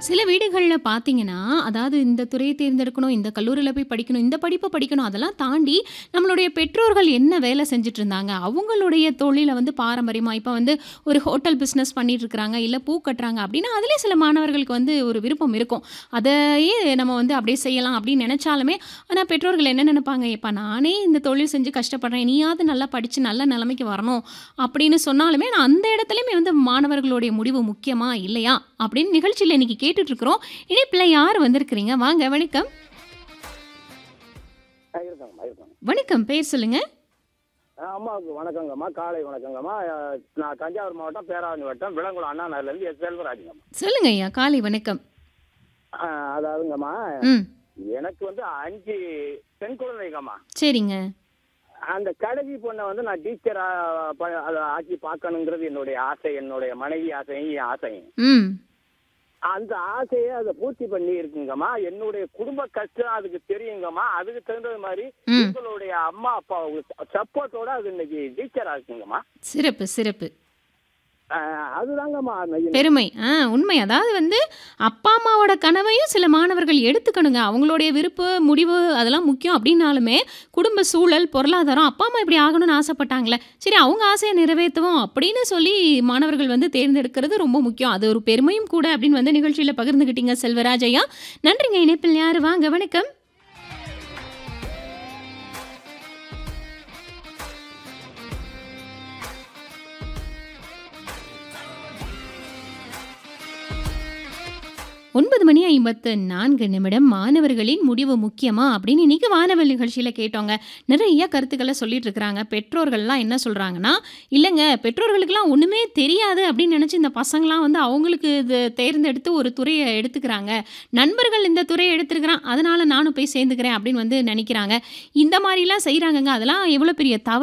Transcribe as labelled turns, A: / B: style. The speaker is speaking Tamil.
A: சில வீடுகள்ல பார்த்தீங்கன்னா, அதாவது இந்த துறைய தேர்ந்தெடுக்கணும், இந்த கல்லூரியில போய் படிக்கணும், இந்த படிப்ப படிக்கணும் அதெல்லாம் தாண்டி நம்மளுடைய பெற்றோர்கள் என்ன வேலை செஞ்சுட்டு இருந்தாங்க? அவங்களுடைய தொழில வந்து பாரம்பரியமா இப்ப வந்து ஒரு ஹோட்டல் பிசினஸ் பண்ணிட்டு இருக்கிறாங்க, இல்ல பூ கட்டுறாங்க அப்படின்னா, அதிலயே சில மாணவர்களுக்கு வந்து ஒரு விருப்பம் இருக்கும். அதையே நம்ம வந்து அப்படியே செய்யலாம் அப்படின்னு நெனைச்சாலுமே, ஆனா பெற்றோர்கள் என்ன நெனைப்பாங்க, "எப்பா நானே இந்த தொழில் செஞ்சு கஷ்டப்படுறேன். நீயாவது நல்லா படிச்சு நல்ல நிலைமைக்கு வரணும்." அப்படின்னு சொன்னாலுமே, நான் அந்த இடத்துலயுமே வந்து மாணவர்களுடைய முடிவு முக்கியமா? இல்லையா? அப்படின்னு நிகழ்ச்சியில இன்னைக்கு கேட்டுட்டு இருக்கிறோம். இணைப்பில யார் வந்திருக்கிறீங்க? வாங்க வணக்கம்.
B: ஆ இருக்காங்கம்மா, இருக்காங்க.
A: வணக்கம். பேர் சொல்லுங்க.
B: ஆ அம்மாவுக்கு வணக்கங்கம்மா. காலை வணக்கங்கம்மா. அ நான் தஞ்சாவூர் மாவட்டம், பேராவூரணி வட்டம், விலங்குளம் அண்ணா நகர்லேருந்து எஸ். செல்வராஜுங்கம்மா.
A: சொல்லுங்க ஐயா. காலை வணக்கம்.
B: ஆ அதாவதுங்கம்மா,
A: ம்.
B: எனக்கு வந்து 5 பெண் குழந்தைங்கம்மா.
A: சரிங்க.
B: அந்த கடைசி பொண்ண வந்து நான் டீச்சரா ப அத ஆக்கி பார்க்கணுங்கிறது என்னுடைய ஆசை. என்னுடைய மனைவி ஆசையும், என் ஆசையும்.
A: ம்.
B: அந்த ஆசைய அத பூர்த்தி பண்ணி இருக்குங்கம்மா. என்னுடைய குடும்ப கஷ்டம் அதுக்கு தெரியுங்கம்மா. அதுக்கு தகுந்தது மாரி
A: ம்.
B: எங்களுடைய அம்மா, அப்பா சப்போர்ட்டோட அது இன்னைக்கு டீச்சரா இருக்குங்கம்மா.
A: சிறப்பு, சிறப்பு.
B: ஆ அதுதாங்கம்மா
A: பெருமை. ஆ உண்மை. அதாவது வந்து அப்பா, அம்மாவோட கனவையும் சில மாணவர்கள் எடுத்துக்கணுங்க. அவங்களுடைய விருப்பு, முடிவு அதெல்லாம் முக்கியம் அப்படின்னாலுமே, குடும்ப சூழல், பொருளாதாரம் அப்பா, அம்மா இப்படி ஆகணும்னு ஆசைப்பட்டாங்கல்ல, சரி அவங்க ஆசைய நிறைவேத்துவோம் அப்படின்னு சொல்லி மாணவர்கள் வந்து தேர்ந்தெடுக்கிறது ரொம்ப முக்கியம். அது ஒரு பெருமையும் கூட அப்படின்னு வந்து நிகழ்ச்சியில பகிர்ந்துக்கிட்டீங்க செல்வராஜ் ஐயா. நன்றிங்க. இணைப்பில் யாரு? வாங்க வணக்கம். ஒன்பது மணி 54 நிமிடம். மாணவர்களின் முடிவு முக்கியமா? அப்படின்னு இன்னைக்கு வானவில் நிகழ்ச்சியில கேட்டோங்க. நிறைய கருத்துக்கள சொல்லிட்டு இருக்கிறாங்க. பெற்றோர்கள்லாம் என்ன சொல்றாங்கன்னா, "இல்லங்க பெற்றோர்களுக்கெல்லாம் ஒண்ணுமே தெரியாது" அப்படின்னு நெனைச்சு இந்த பசங்கலாம் வந்து அவங்களுக்கு இது தேர்ந்தெடுத்து ஒரு துறைய எடுத்துக்கிறாங்க. நண்பர்கள் இந்த துறைய எடுத்திருக்கிறான், அதனால நானும் போய் சேர்ந்துக்கிறேன் அப்படின்னு வந்து நெனைக்கிறாங்க. இந்த மாரிலாம் செய்றாங்கங்க. அதெல்லாம் எவ்வளோ பெரிய தவறு